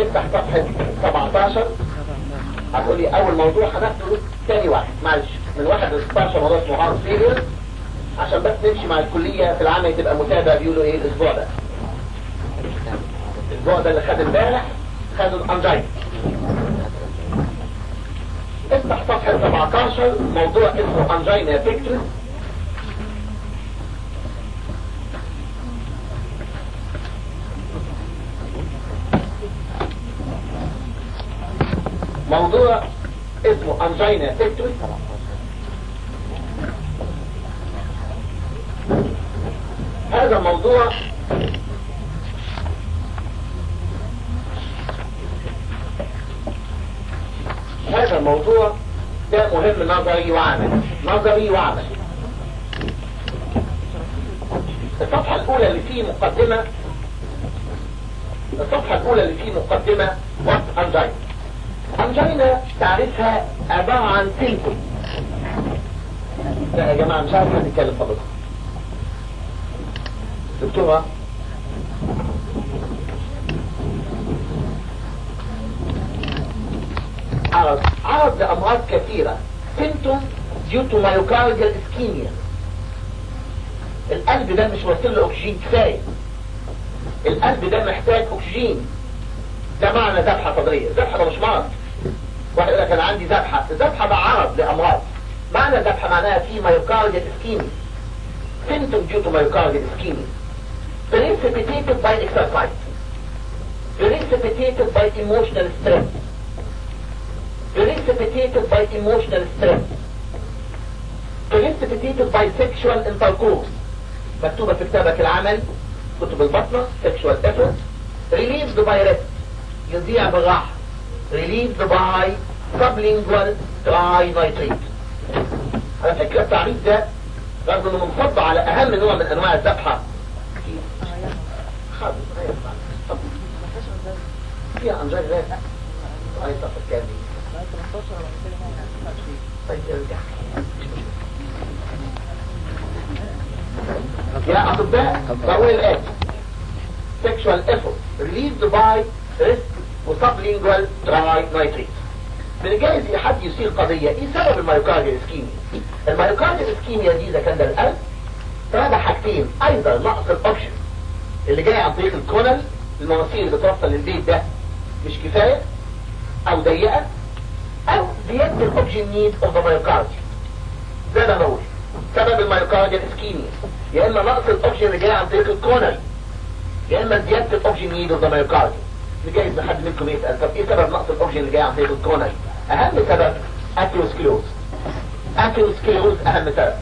افتح صفحة 17 هتقول لي اول موضوع هناخده تاني واحد معلش من واحد ل 16 موضوع اسمه هارد فيلير عشان بس نمشي مع الكلية في العمل تبقى متابع بيقولوا ايه الاسبوع ده الاسبوع ده اللي خد امبارح خدوا الانجاين افتح صفحة 17 موضوع اسمه انجينا بيكتورز موضوع اسمه انجينا بيكتورز هذا الموضوع هذا الموضوع ده مهم نظري وعملي نظري وعملي الصفحة الأولى اللي فيه مقدمة الصفحة الأولى اللي فيه مقدمة وات أنجينا أنجينا تعرفها عبارة عن سيمبل لا يا جماعة مش عارف نتكلم فضلكم دكتورة عرض عرض لأمراض كثيرة symptom due to myocardial ischemia القلب ده مش واصل له اكسجين كفاية القلب ده محتاج اكسجين ده معنى ذبحة صدرية ذبحة ده مش مرض واحد يقول لك انا عندي ذبحة الذبحة ده عرض لأمراض معنى ذبحة معناها في myocardial ischemia symptom due to myocardial ischemia precipitated by exercise precipitated by emotional stress precipitated by emotional stress precipitated by sexual intercourse مكتوبة في كتابك العمل كتب البطنة sexual effort relieved by rest يضيع بالراحة relieved by sublingual trinitrate على فكرة التعريف ده رغم انه منصب على اهم نوع من انواع الذبحة خالص غير فيها انجاج غير عايز افكر دي طيب ارجع يا اطباء بقول الاتي sexual effort relieved by rest وسبلينجوال دراي نايتريت من الجائز حد يصير قضية ايه سبب المايوكارديال اسكيميا المايوكارديال اسكيميا دي اذا كان ده القلب فهذا حاجتين ايضا نقص الاوكسجين اللي جاي عن طريق الكونل المواسير اللي بتوصل للبيت ده مش كفاية او ضيقة او زيادة الاوكسجين نيد اوف ذا مايوكارديوم زي ما بقول سبب المايوكارديال اسكيميا يا اما نقص الاوكسجين اللي جاي عن طريق الكونل يا اما زيادة الاوكسجين نيد اوف ذا مايوكارديوم لجايز حد منكم يسأل طب ايه سبب نقص الاوكسجين اللي جاي عن طريق الكونل اهم سبب اثيروسكلوز اثيروسكلوز اهم سبب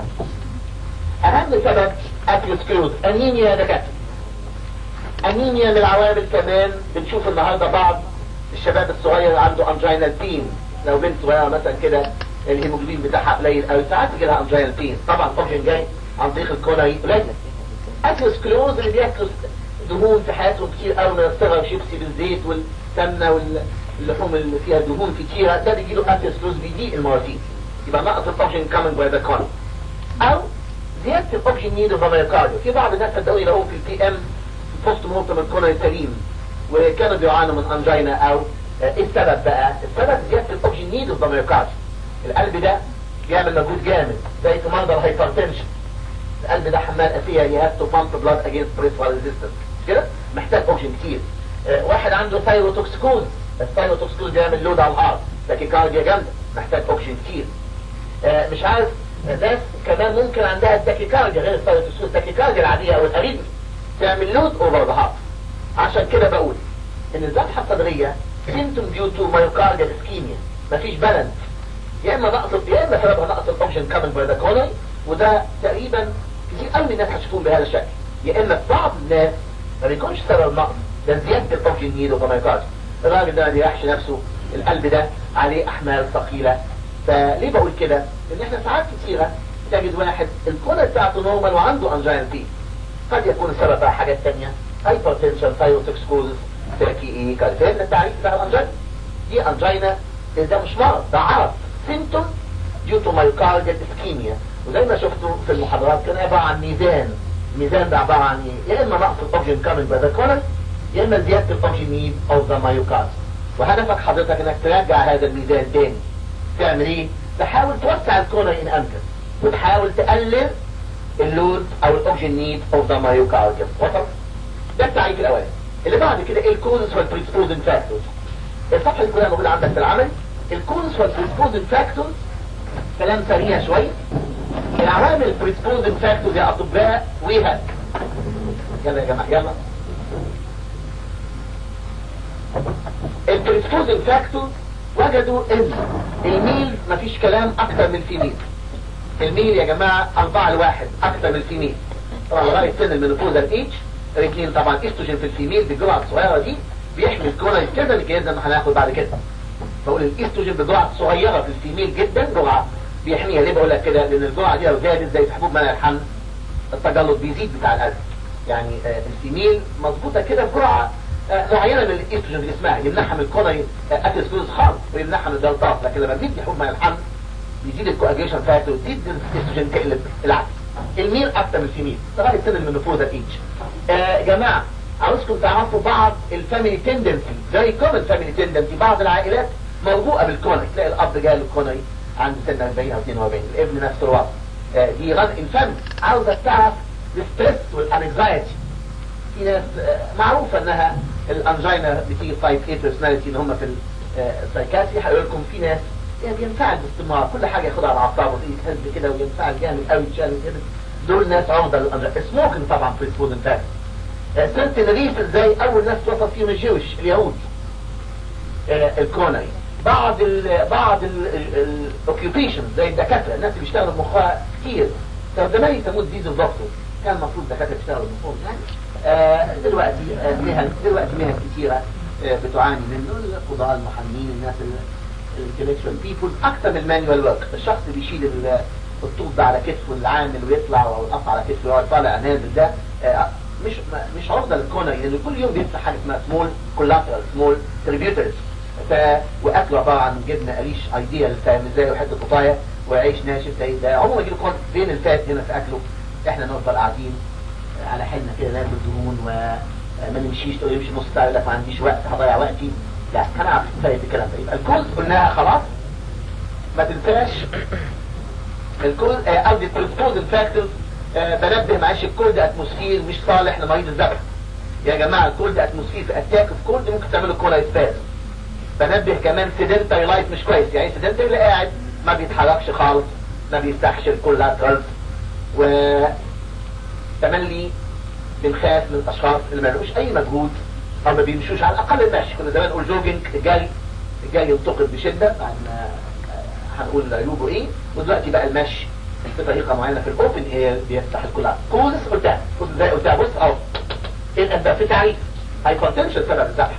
اهم سبب اثيروسكلوز انيميا دكاتره انيميا من العوامل كمان بنشوف النهارده بعض الشباب الصغير عنده انجينال بين لو بنت صغيره مثلا كده الهيموجلوبين بتاعها قليل قوي ساعات يجي لها انجينال بين طبعا الاوكسجين جاي عن طريق الكونري قليل اثيروسكلوز اللي بياكلوا دهون في حياتهم كتير قوي من الصغر شيبسي بالزيت والسمنه واللحوم اللي فيها دهون كتيره ده بيجي له اثيروسكلوز بيضيق المواسير يبقى نقص الاوكسجين كامينج باي ذا كون او زياده الاوكسجين نيد اوف مايوكارديو في بعض الناس صدقوني لهم في البي ام بوست مورتم الكونري سليم وكانوا بيعانوا من انجينا او ايه السبب بقى السبب زياده الاوكسجين نيد اوف مايوكارديو القلب ده بيعمل مجهود جامد زي في منظر هايبرتنشن القلب ده حمال اسيه you have to pump blood against peripheral resistance كده محتاج اوكسجين كتير اه واحد عنده ثايروتوكسكوز الثايروتوكسكوز بيعمل لود على الهارت تاكيكارديا جامده محتاج اوكسجين كتير اه مش عارف ناس كمان ممكن عندها التاكيكارديا غير الثايروتوكسكوز التاكيكارديا العاديه او الاريثمي تعمل لود اوفر ذا هارت عشان كده بقول ان الذبحه الصدريه سيمتوم ديو تو مايوكارديال اسكيميا مفيش بالانس يا اما نقص يا اما سببها نقص الاوكسجين كامل باي ذا كورني وده تقريبا كتير قوي من الناس هتشوفون بهذا الشكل يا اما بعض الناس ما بيكونش سبب نقص ده زيادة الاوكسجين نيد وطميقات الراجل ده ما بيريحش نفسه القلب ده عليه احمال ثقيلة فليه بقول كده ان احنا ساعات كتيرة تجد واحد الكونة بتاعته نورمال وعنده انجين بي قد يكون السبب بقى حاجات تانية هايبرتنشن ثايروتوكسكوزس تركي ايه كان فهمنا التعريف بتاع الانجين دي انجينا ده مش مرض ده عرض سيمتوم due to myocardial ischemia وزي ما شفتوا في المحاضرات كان عبارة عن ميزان ميزان ده عبارة عن ايه يا اما نقص الاوكسجين كامل باي ذا كولن يا اما زياده الاوكسجين اوف ذا مايوكارد وهدفك حضرتك انك ترجع هذا الميزان تاني تعمل ايه تحاول توسع الكونر ان امكن وتحاول تقلل اللود او الاوكسجين نيد اوف ذا مايوكارديوم وصل ده التعريف الاولاني اللي بعد كده ايه الكوزز والبريسبوزن فاكتورز الصفحه دي كلها موجوده عندك في العمل الكوزز والبريسبوزن فاكتورز كلام سريع شويه العوامل البريسبوزن فاكتورز يا اطباء ويها يلا يا جماعه يلا البريسبوزن فاكتورز وجدوا ان الميل مفيش كلام اكتر من الفيميل الميل يا جماعة اربعة لواحد اكتر من الفيميل طبعا لغاية سن المينوبوزال ايج الاثنين طبعا استروجين في الفيميل بالجرعة الصغيرة دي بيحمي الكورونا كده الجهاز ما هناخد بعد كده بقول الاستروجين بجرعة صغيرة في الفيميل جدا جرعة بيحميها ليه بقول لك كده لان الجرعة دي لو زادت زي في حبوب منع الحمل التجلط بيزيد بتاع القلب يعني آه الفيميل مظبوطة كده بجرعة آه معينة من الاستروجين في جسمها يمنعها من الكورونا اتسكلوز خالص ويمنعها من الجلطات لكن لما بندي حبوب منع الحمل يزيد الكواجيشن فاكتور يزيد الاستروجين تقلب العكس الميل اكتر من الفيميل لغايه سن المنوفوزا ايج آه جماعه عاوزكم تعرفوا بعض الفاميلي تندنسي زي كومن فاميلي تندنسي بعض العائلات مربوطه بالكوني تلاقي الاب جاي الكوني عنده سن 40 او 42 الابن نفس الوضع آه دي رن الفم عاوزه تعرف الستريس والانكزايتي في ناس آه معروفه انها الانجينا بتيجي 5 8 بيرسوناليتي ان هم في السايكاتري هيقول لكم في ناس يعني بينفعل باستمرار كل حاجة ياخدها على اعصابه وتيجي تهز كده وينفعل جامد قوي تشال جامد دول ناس عرضة للأمراض سموكن طبعا في الفود انتاج سنة الريف ازاي اول ناس وصل فيهم الجيوش اليهود آه الكونري بعض ال بعض الاوكيوبيشن زي الدكاترة الناس اللي بيشتغلوا بمخها كتير كان زمان يسموه ديز الدكتور كان المفروض الدكاترة يشتغلوا بمخهم يعني آه دلوقتي آه مهن دلوقتي مهن كتيرة آه بتعاني منه القضاء المحامين الناس اللي الانتلكشوال بيبول اكتر من المانيوال ورك الشخص اللي بيشيل الطوب ده على كتفه العامل ويطلع او القص على كتفه ويقعد طالع نازل ده مش مش عرضه للكونري لان كل يوم بيفتح حاجه اسمها سمول كولاترال سمول تريبيوترز ف واكله عباره عن جبنه قريش ايديال فاهم ازاي وحته قطايه وعيش ناشف زي ده عمره ما يجي له فين الفات هنا في اكله احنا نفضل قاعدين على حالنا كده ناكل دهون وما نمشيش تقول يمشي نص ساعه يقول لك ما عنديش وقت هضيع وقتي لا هنعرف ازاي الكلام ده يبقى الكوز قلناها خلاص ما تنساش الكوز قصدي البريسبوزن فاكتورز بنبه معلش الكولد اتموسفير مش صالح لمريض الذبح يا جماعه الكولد اتموسفير في اتاك في كولد ممكن تعمله كولا اسباز بنبه كمان سيدنتري لايف مش كويس يعني سيدنتري اللي قاعد ما بيتحركش خالص ما بيفتحش الكولاترالز و تملي بنخاف من الاشخاص اللي ما لهوش اي مجهود او ما بيمشوش على الاقل المشي كنا زمان نقول جوجينج الجري الجري ينتقد بشده بعد ما هنقول عيوبه ايه ودلوقتي بقى المشي بطريقه معينه في الاوبن اير بيفتح الكلها كوزس قلتها كوزس زي قلتها بص اهو ايه الاسباب في تعريف هايبرتنشن سبب الذبح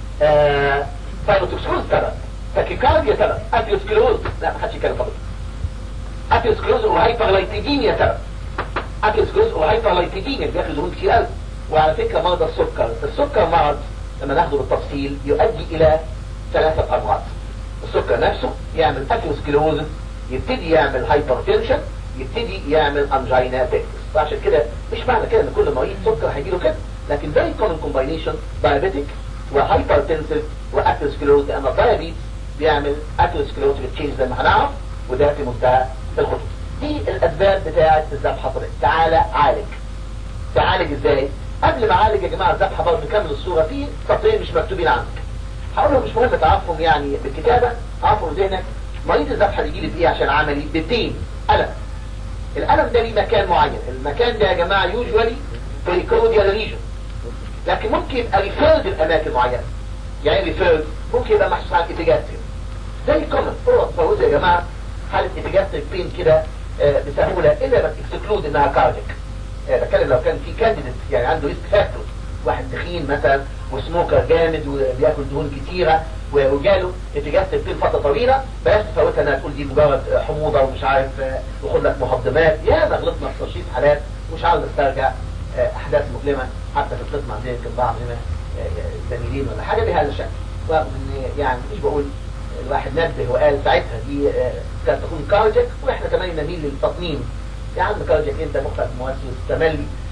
فايروتوكسكوز سبب تاكيكارديا سبب اتيوسكلوز لا ما حدش يتكلم خالص اتيوسكلوز وهايبرلايتيديميا سبب اتيوسكلوز وهايبرلايتيديميا بياخد دهون كتير قوي وعلى فكرة مرض السكر السكر مرض لما ناخده بالتفصيل يؤدي الى ثلاثة امراض السكر نفسه يعمل اتيوسكلوز يبتدي يعمل هايبرتنشن يبتدي يعمل انجينا بيكتس فعشان كده مش معنى كده ان كل مريض سكر هيجي له كده لكن ده يكون كومباينيشن دايابيتيك وهايبرتنسيف واتيوسكلوز لان الدايابيتس بيعمل اتيوسكلوز بتشينج زي ما هنعرف وده في منتهى الخطوره دي الاسباب بتاعه الذبحه طبيعي تعالى عالج تعالج ازاي قبل ما اعالج يا جماعه الذبحه برضه نكمل الصوره في سطرين مش مكتوبين عندك هقولهم مش مهم تعرفهم يعني بالكتابه اعرفهم ذهنك مريض الذبحه بيجي لي بايه عشان عملي ببين الم الالم ده ليه مكان معين المكان ده يا جماعه يوجوالي بريكوديال ريجن لكن ممكن يبقى ريفيرد الاماكن معينه يعني ريفيرد ممكن يبقى محسوس على الاتجاستريك زي كومن فوق فوز يا جماعه حاله اتجاستريك بين كده آه بسهوله الا ما تكسكلود انها كارديك آه بتكلم لو كان في كانديديت يعني عنده ريسك فاكتور واحد تخين مثلا وسموكر جامد وبياكل دهون كتيره وجاله اتجاستريك بين فتره طويله بلاش تفوتها انها تقول دي مجرد حموضه ومش عارف وخد لك مهضمات يا ما غلطنا في تشخيص حالات مش عاوز استرجع احداث مؤلمه حتى في القسم عندنا يمكن بعض زميلين ولا حاجه بهذا الشكل رغم ان يعني مش بقول الواحد نبه وقال ساعتها دي كانت تكون كارديك واحنا كمان نميل للتصميم يا عم كارديك انت مخك موسوس تملي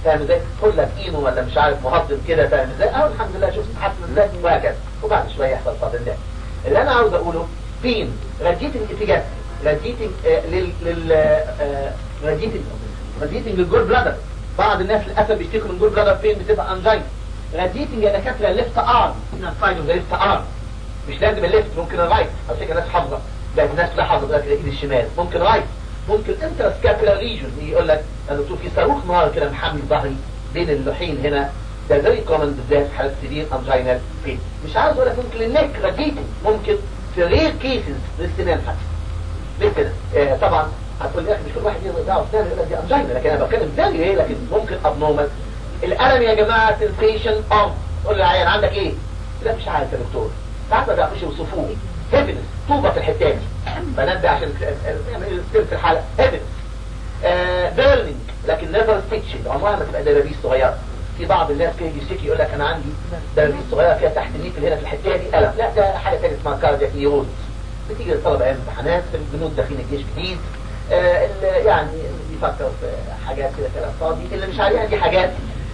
فاهم ازاي خد لك اينو ولا مش عارف مهضم كده فاهم ازاي اه الحمد لله شفت حسن ازاي وهكذا وبعد شويه يحصل صدر ده اللي انا عاوز اقوله فين راديتنج اتجاه راديتنج آه لل لل آه راديتنج راديتنج للجول بلادر بعض الناس للاسف بيشتكوا من جول بلادر فين بتبقى انجين راديتنج يا دكاتره ليفت ارم هنا سايد اوف ليفت ارم مش لازم الليفت ممكن الرايت على فكره الناس حافظه لا الناس لا حافظه لكن الايد الشمال ممكن رايت ممكن انترسكابيلار ريجون يقول لك انا دكتور في صاروخ نار كده محمي ظهري بين اللوحين هنا ده فيري كومن بالذات في حالات سيفير انجينال بين مش عاوز اقول لك ممكن النك راديتنج ممكن في رير كيسز للسنان حتى ليه كده آه طبعا هتقول لي يا اخي مش كل واحد يقدر اسنان يقول لك دي انجينا لكن انا بتكلم فيري ايه لكن ممكن ابنورمال الالم يا جماعه سنسيشن اوف تقول لي عيان عندك ايه لا مش عارف يا دكتور ساعات ما بيعرفوش يوصفوه هيفنس طوبه في الحته دي بنبه عشان نعمل في الحلقه هيفنس بيرنينج لكن نيفر ستيتشنج عمرها ما تبقى دبابيس صغيره في بعض الناس كده يشتكي يقول لك انا عندي دبابيس صغيره فيها تحت النيفل هنا في الحته دي الم لا ده حاجه ثانيه اسمها كاردياك نيوروز بتيجي للطلبه ايام امتحانات في الجنود داخلين الجيش جديد آه اللي يعني بيفكر في حاجات كده كلام فاضي اللي مش عليها دي حاجات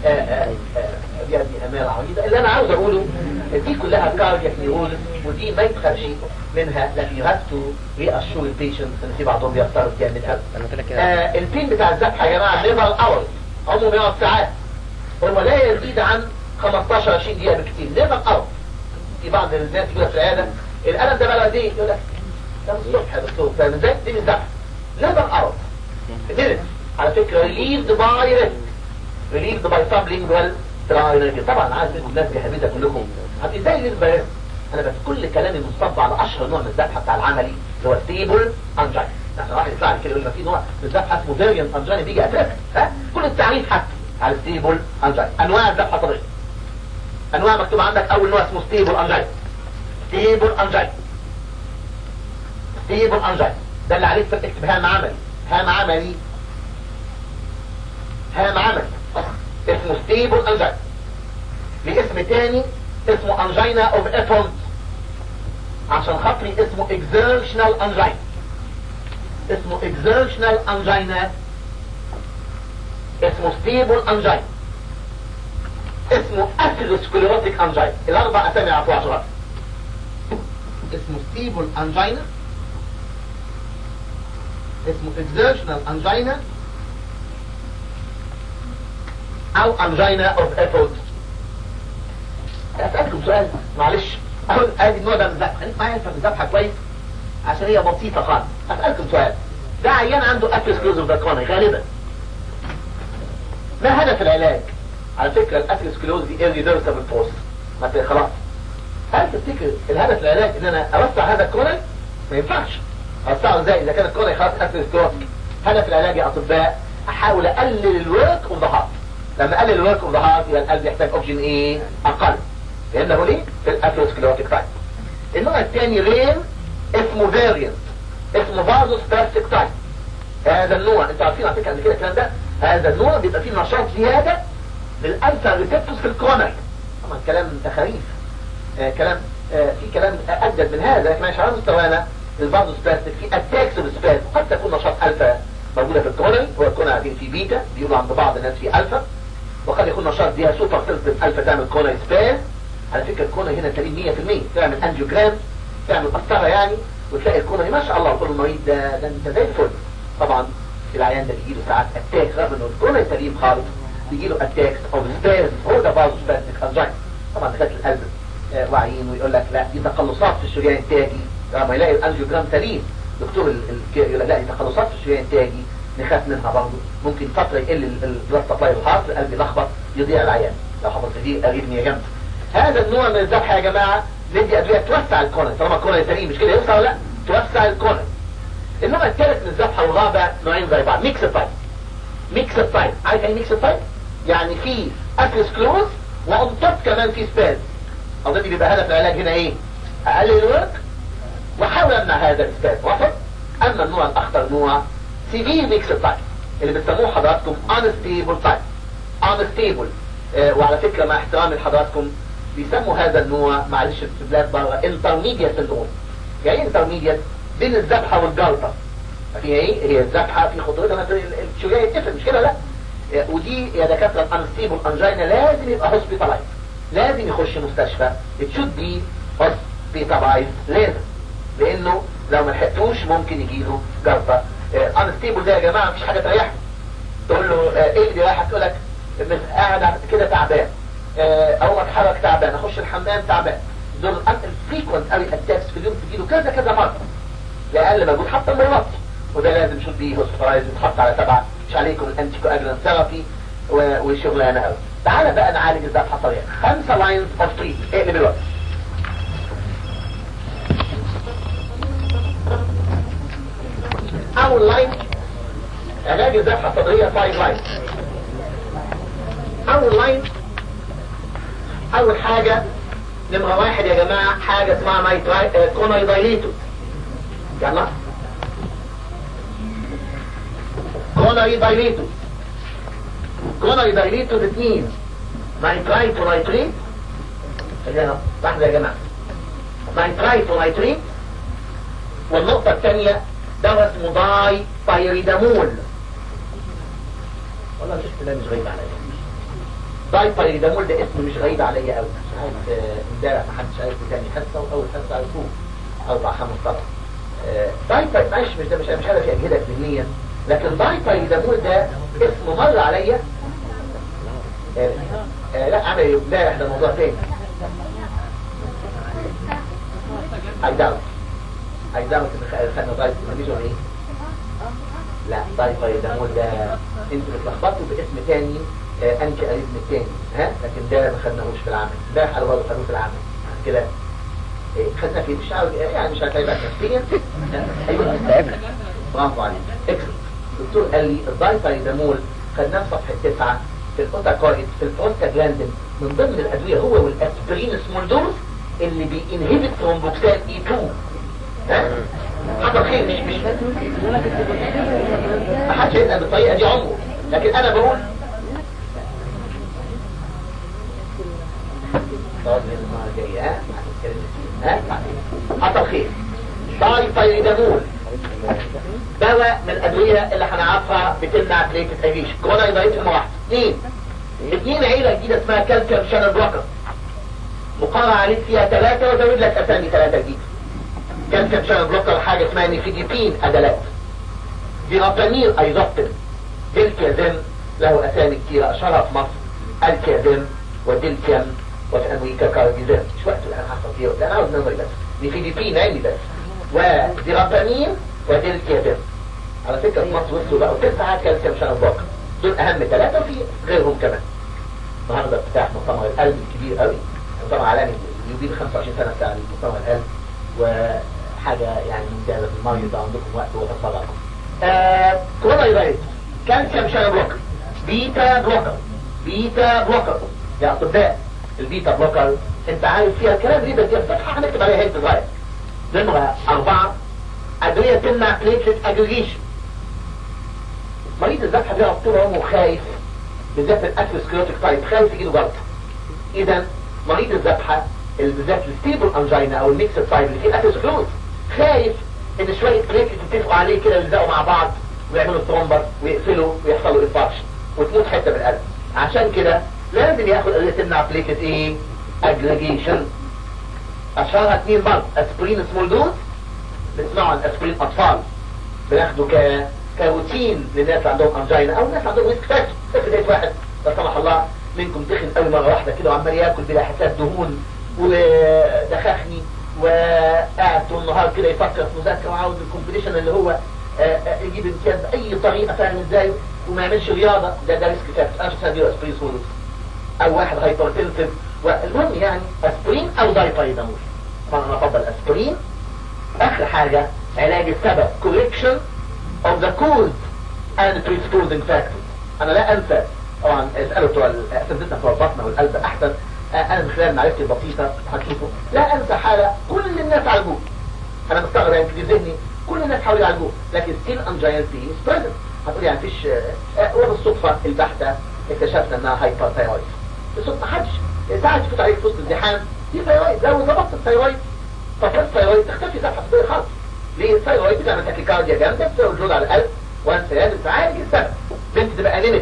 دي دي امال عريضه اللي انا عاوز اقوله دي كلها كاردياك نيورولز ودي ما يدخلش منها لكن يو هاف تو ري اشور البيشنت ان في بعضهم بيختاروا جامد قوي انا قلت لك كده آه البين بتاع الذبح يا جماعه ليفر اورز عمره 100 ساعات هو لا يزيد عن 15 20 دقيقه بكتير ليفر اورز في بعض الناس يقول في العياده الالم ده بقى قد ايه يقول لك ده من الصبح يا دكتور فاهم ازاي دي من الذبح ليفر اورز ديرت على فكره ريليفد باي ريسك ريليفد باي سبلينجوال تراينرجي طبعا عارف انتوا الناس جهابده كلكم هت ازاي ريليفد انا بس كل كلامي منصب على اشهر نوع من الذبحه بتاع العملي اللي هو ستيبل انجين عشان واحد يطلع لي كده يقول لك في نوع من الذبحه اسمه فيريانت انجين بيجي اساسا ها كل التعريف حتى على ستيبل انجين انواع الذبحه طبيعي انواع مكتوب عندك اول نوع اسمه ستيبل انجين ستيبل انجين ستيبل انجين ده اللي عليك تكتب هام عملي هام عملي هام عملي اسمه ستيبل انجين لاسم تاني اسمه انجينا اوف افورت عشان خاطري اسمه exertional انجين اسمه exertional انجينا اسمه ستيبل انجين اسمه اثيروسكليروتيك انجين الاربع اسامي عفوا عشرات اسمه ستيبل انجينا اسمه exertional انجينا او انجينا اوف افورت اسألكم سؤال معلش اقول ادي النوع ده من الذبح خليك معايا في الذبحه كويس عشان هي بسيطه خالص اسألكم سؤال ده عيان عنده اثيروسكلوزيف داكوني غالبا ما هدف العلاج على فكره الاثيروسكلوز دي irreversible بروسس ما ت- خلاص هل تفتكر الهدف العلاج ان انا اوسع هذا الكوني ما ينفعش اوسعه ازاي اذا كان الكوني خلاص اثيروسكلوز هدف العلاج يا اطباء احاول اقلل الورك اوف ذا هارت لما اقلل الورك اوف ذا هارت يبقى القلب يحتاج اوكسجين ايه اقل فهمنا ليه في الاثيروسكليروتيك تايب النوع الثاني رير اسمه فاريانت اسمه فازوس بلاستيك تايب هذا النوع انتوا عارفين على فكره قبل كده الكلام ده هذا النوع بيبقى فيه نشاط زياده للالفا ريسبتورز في الكورونري طبعا كلام تخاريف آه كلام آه في كلام اجدد من هذا لكن مش على مستوانا الفازوس بلاستيك في اتاكس بالسباز قد تكون نشاط الفا موجوده في الكورونري هو الكورونري قاعدين في بيتا بيقولوا عند بعض الناس في الفا وقد يكون نشاط فيها سوبر سيلز الفا تعمل كورونري سباز على فكرة الكونة هنا سليم 100% تعمل انجيوجرام تعمل قسطرة يعني وتلاقي الكونة ما شاء الله كل المريض ده ده انت زي الفل طبعا العيان ده بيجي له ساعات اتاك رغم انه الكونة سليم خالص بيجي له اتاك او سباز هو ده بازو سبازتيك انجين طبعا دكاتره القلب آه، واعيين ويقول لك لا دي تقلصات في الشريان التاجي لما يلاقي الانجيوجرام سليم دكتور ال- ال- يقول لك لا دي تقلصات في الشريان التاجي نخاف منها برضه ممكن فتره يقل البلاد سبلاي الهارت القلب يلخبط يضيع العيان لو حصل دي اريثميا جامده هذا النوع من الذبح يا جماعة ندي أدوية توسع الكونة طالما الكونة سليم مش كده يوسع ولا لا توسع الكونة النوع الثالث من الذبحة والرابع نوعين زي بعض ميكس تايب ميكس تايب عارف يعني ميكس تايب يعني في اثيروسكلوز وأون توب كمان في سباز أظن بيبقى هدف العلاج هنا ايه أقلل الورك وأحاول أمنع هذا السباز واضح أما النوع الأخطر نوع سيفير ميكس تايب اللي بتسموه حضراتكم unstable تايب unstable آه، وعلى فكرة مع احترامي لحضراتكم بيسموا هذا النوع معلش في بلاد بره انترميديت سندروم يعني انترميديت بين الذبحة والجلطة فيها ايه هي الذبحة في خطورتها مثلا الشجاع يتقفل مش كده لا ودي يا دكاتره الانستيبل انجينا لازم يبقى هوسبيتالايز لازم يخش مستشفى تشود بي هوسبيتالايز لازم لانه لو ما لحقتوش ممكن يجيله جلطه انستيبل ده يا جماعه مفيش حاجه تريحه تقول له آه، ايه اللي رايح تقول لك قاعد كده تعبان آه، اول ما اتحرك تعبان اخش الحمام تعبان دول الفريكونت قوي اتاكس في اليوم تجيله كذا كذا مره لاقل مجهود حتى المرات وده لازم شوت بيه هوسبيتالايز يتحط على تبع مش عليكم الانتي كواجلان ثيرابي وشغلانه قوي تعالى بقى نعالج الذبحه الحصريه خمسه لاينز اوف تريت اقلب الوقت اول لاين علاج الذبحه الصدريه فايف لاين اول لاين اول حاجه نمرة واحد يا جماعة حاجة اسمها مايتراي كونايدايليتو يلا كونايدايليتو كونايدايليتو الاثنين نايترايت ونايتريت خلينا واحدة يا جماعة نايترايت ونايتريت والنقطة الثانية دواء اسمه داي بايريدامول والله الاسم ده مش غريب عليا داي بايريدامول ده اسم مش غريب عليا قوي مش عارف آه، امبارح ما حدش عارفه تاني حصه واول حصه عرفوه اربع خمس طلب داي باي معلش مش ده مش مش عارف اجهدك ذهنيا لكن داي بايريدامول ده اسمه مر عليا آه، آه، لا عمل إيه؟ امبارح ده موضوع تاني I doubt I doubt ان خدنا داي بايريدامول ايه لا طيب طيب ده مول ده انتوا بتلخبطوا باسم تاني آه انتي اريزم التاني ها لكن ده ما خدناهوش في العمل ده على برضه خدوه في العمل عشان كده إيه خدنا فيه مش عارف يعني مش هتلاقي بقى نفسيا ايوه تعبنا برافو عليك اكسل الدكتور قال لي الدايبايدامول خدناه في صفحه 9 في الاوتاكويد في البروستاجلاندين من ضمن الادويه هو والاسبرين سمول دوز اللي بينهبت ثرومبوكسان اي 2 ها حصل خير مش مش ما حدش يسال بالطريقه دي عمره لكن انا بقول طب المره الجايه ها هنتكلم فيه. ها حصل خير دايبايدامول دواء من الادويه اللي هنعرفها بتمنع بليتد ايفيشن كورونا يضيف في واحد اثنين اثنين عيله جديده اسمها كالسيوم شانل بلوكر مقارنه عليك فيها ثلاثه وزود لك اسامي ثلاثه جديده كالسيوم شانل بلوكر حاجه اسمها نيفيديبين ادلات فيراباميل ايزوبتين ديلكيازين له اسامي كتيره اشهرها في مصر الكيازين وديلكيام وفي امريكا كاربيزين مش وقت الان حصل فيه لا انا عاوز نمري بس نيفيديبين علمي بس وفيراباميل وديلكيازين على فكره في مصر وصلوا بقوا تسعه كالسيوم شانل بلوكر دول اهم ثلاثه وفي غيرهم كمان النهارده افتتاح مؤتمر القلب الكبير قوي مؤتمر عالمي يوبيل 25 سنه بتاع مؤتمر القلب وحاجه يعني ممتازه في الماضي ده عندكم وقت وتتفرجوا آه كورونا يبقى كالسيوم شانل بلوكر بيتا بلوكر بيتا بلوكر يا اطباء البيتا بلوكر انت عارف فيها الكلام دي بس هي الفتحه هنكتب عليها هيك صغير نمره اربعه ادويه تمنع بليتلت اجريجيشن مريض الذبحه بيقعد طول عمره خايف بالذات الاثيروسكليروتيك تايب خايف يجيله جلطه اذا مريض الذبحه اللي بالذات الستيبل انجينا او الميكس تايب اللي فيه الاثيروسكليروز خايف ان شويه بليتلت يتفقوا عليه كده يلزقوا مع بعض ويعملوا ثرومبر ويقفلوا ويحصلوا انفاركشن وتموت حته من القلب عشان كده لازم ياخد ادويه تمنع بليتلت ايه اجريجيشن اشهرها اثنين برضه اسبرين سمول دوز بنسمعوا عن اسبرين اطفال بناخده ك كروتين للناس اللي عندهم انجينا او الناس عندهم ريسك فاكتور افرض واحد لا سمح الله منكم تخن قوي مره واحده كده وعمال ياكل بلا حساب دهون ودخخني وقاعد طول النهار كده يفكر في مذاكره وعاوز الكومبيتيشن اللي هو آه، آه، يجيب امتياز باي طريقه فاهم ازاي وما يعملش رياضه ده ده ريسك فاكتور انا مش هديله اسبرين سولوس او واحد هايبرتنسيف والمهم يعني اسبرين او دايبايدامول فانا افضل اسبرين اخر حاجه علاج السبب correction of the cause and predisposing factors انا لا انسى طبعا اسالوا بتوع اساتذتنا بتوع البطنه والقلب احسن آه، انا من خلال معرفتي البسيطه هتشوفوا لا انسى حاله كل الناس عالجوه انا مستغرب يعني في ذهني كل الناس حاولوا يعالجوه لكن ستيل انجينتي بريزنت هتقول يعني مفيش آه، آه، وبالصدفه البحته اكتشفنا انها هايبر ثايرويد بالصدفه محدش ساعات تفوت عليك في وسط الزحام دي ثايرويد لو ظبطت الثايرويد فكرت الثايرويد تختفي ذبحه صدريه خالص ليه الثايرويد بتعمل تاكيكارديا جامده بتسبب جهد على القلب وانت لازم تعالج السبب بنت تبقى انيميك مثلا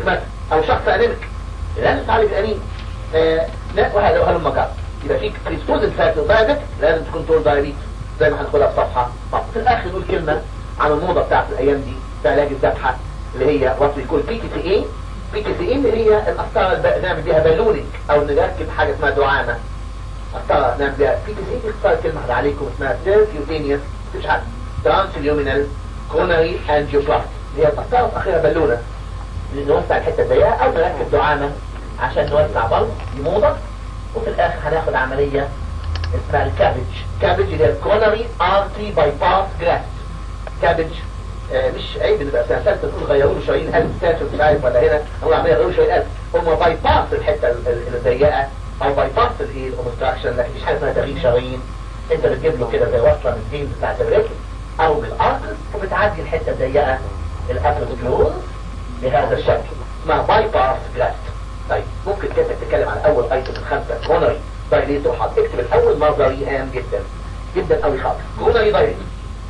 او شخص انيميك لازم تعالج الانيميا آه لا وهذا وهذا المكان يبقى فيك بريسبوزن فاكتور دايبت لازم تكون تقول دايبيت زي ما هناخدها في صفحه طب في الاخر نقول كلمه عن الموضه بتاعت الايام دي في علاج الذبحه اللي هي وات يكون بي تي سي اي بي تي سي اي اللي هي القسطره اللي نعمل بيها بالونينج او نركب حاجه اسمها دعامه قسطره نعمل بيها بي تي سي اي دي اختصار كلمه واحده عليكم اسمها سيركيوتينيوس مفيش حد ترانسليومينال كونري انجيوبلاست هي القسطره في اخرها بالونه نوسع الحته الضيقه او نركب دعامه عشان نوسع برضه دي موضه وفي الاخر هناخد عمليه اسمها الكابج كابج اللي هي الكونري ارتري باي باس جراft كابج آه مش عيب نبقى سنه ثالثه تقول غيروا له شرايين قلب سافر مش عارف ولا هنا هو عمال يغيروا شرايين قلب هم باي باس الحته الضيقه او باي باس الايه الاوبستراكشن لكن مفيش حاجه اسمها تغيير شرايين انت بتجيب له كده زي وصله من الدين بتاعت الرجل او بالارض وبتعدي الحته الضيقه الاتروسكلوز بهذا الشكل اسمها باي باس جراft طيب ممكن كده تتكلم على اول ايتم الخمسه كونري دايليتور حاط اكتب الاول نظري هام جدا جدا قوي خالص كونري دايليتور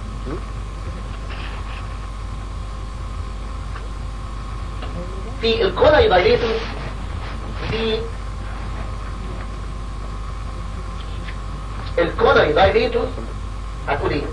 في الكونري دايليتور في الكونري دايليتور هتقول ايه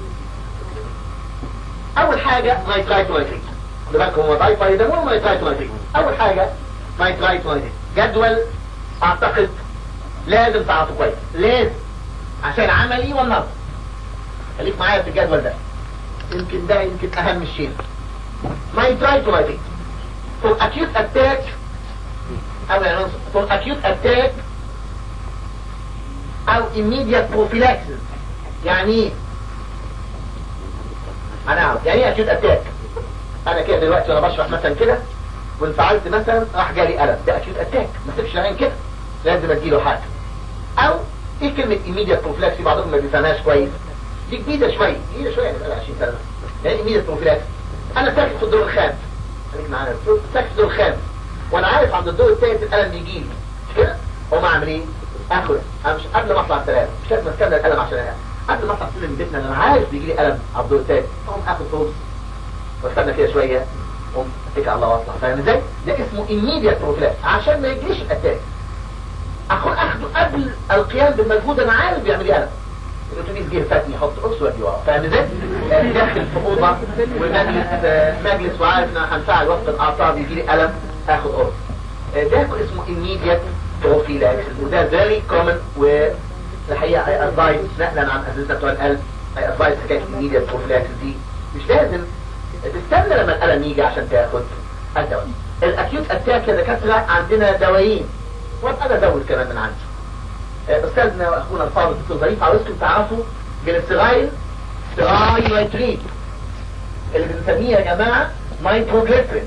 اول حاجه نايترايت نايتريت خد بالكم هو دايفايدامول ونايترايت نايتريت اول حاجه نايترايت نايتريت جدول اعتقد لازم تعرفه كويس لازم عشان عملي والنظر خليك معايا في الجدول ده يمكن ده يمكن اهم شيء نايترايت نايتريت for acute attack او يعني for acute attack او immediate prophylaxis يعني ايه انا اعرف يعني ايه acute attack انا كده دلوقتي وانا بشرح مثلا كده وانفعلت مثلا راح جالي الم ده acute attack ما تسيبش العين كده لازم اديله حاجه او ايه كلمه immediate prophylaxis بعضهم ما بيفهمهاش كويس دي جديده شويه جديده شويه بقى 20 سنه يعني immediate prophylaxis انا ساكت في الدور الخامس خليك معانا ساكت في الدور الخامس وانا عارف عند الدور الثالث الالم بيجي لي مش كده اقوم اعمل ايه اخد انا مش قبل ما اطلع السلام مش لازم استنى الالم عشان انام قبل ما اطلع سلم بيتنا انا عارف بيجي لي الم على الدور الثالث اقوم اخد فوز واستنى كده شويه اقوم اتكل على الله واطلع فاهم ازاي ده اسمه immediate prophylaxis عشان ما يجيش الاتاك اكون اخده قبل القيام بالمجهود انا عارف بيعمل ايه الم الاتوبيس جه فاتني يحط قرص وادي وراه فاهم ازاي؟ داخل في اوضه ومجلس مجلس وعارف ان انا هنفعل وقت الاعصاب يجي لي الم اخد قرص ده اسمه immediate prophylaxis وده very common والحقيقه اي ادفايس نقلا عن اساتذتنا بتوع القلب اي ادفايس حكايه immediate prophylaxis دي مش لازم تستنى لما الالم يجي عشان تاخد الدواء الاكيوت اتاك يا دكاتره عندنا دوايين وابقى انا ازود كمان من عندي استاذنا واخونا الفاضل الدكتور ظريف عاوزكم تعرفوا جليسرايل تراي نايتريت اللي بنسميه يا جماعه نايتروجليسرين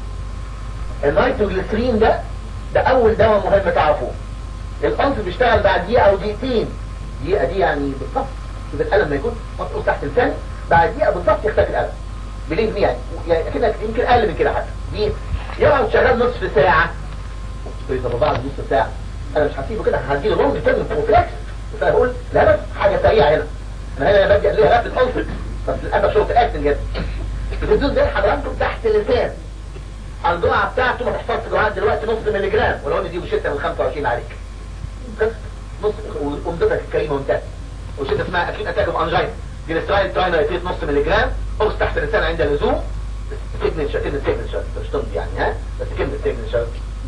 النايتروجليسرين ده ده اول دواء مهم تعرفوه القنص بيشتغل بعد دقيقه او دقيقتين دقيقه دي يعني بالظبط شوف الالم ما يكون مطقوس تحت اللسان بعد دقيقه بالظبط يختفي الالم بليف مي يعني يعني كده يمكن اقل من كده حتى دقيقه يقعد شغال نصف ساعه طب بعد نصف ساعه انا مش هسيبه كده هديله لونج تيرم بروفلاكس فانا بقول لا بس حاجه سريعه هنا انا هنا انا بدي ليها رابط انفل بس للاسف شرط اكتن جدا الفيديو زي حضراتكم تحت اللسان الجرعه بتاعته ما تحصلش جرعات دلوقتي نص مللي جرام ولو ان دي وشتها من 25 عليك بس نص وامضتك الكريمه وانتهت وشتة اسمها اكيد اتاك اوف انجين جليسرايل تراينايتريت نص مللي جرام قرص تحت اللسان عند اللزوم سيجنتشر كلمه سيجنتشر مش تمضي يعني ها بس كلمه سيجنتشر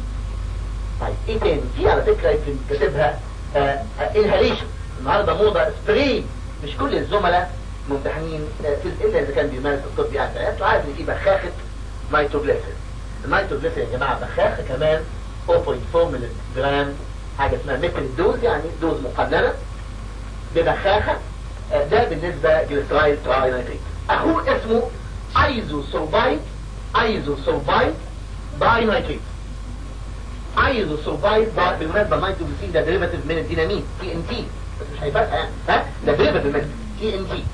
طيب ايه تاني في على فكرة يمكن كاتبها انهاليشن النهاردة موضة سبراي مش كل الزملاء ممتحنين آه في الا اذا كان بيمارس الطب يعني فعلا عارف ان في بخاخة نيتروجليسرين النيتروجليسرين يا جماعة بخاخة كمان 0.4 ملي جرام حاجة اسمها ميكل دوز يعني دوز مقننة ببخاخة آه ده بالنسبة جليسرايل تراينايتريت اخوه اسمه ايزو سولبايد ايزو سولبايد باينايتريت عايز السرفايف بالمناسبه النيتروجليسين ده ديريفاتيف من الديناميت تي ان تي بس مش هيفرق يعني ها ده ديريفاتيف من تي ان تي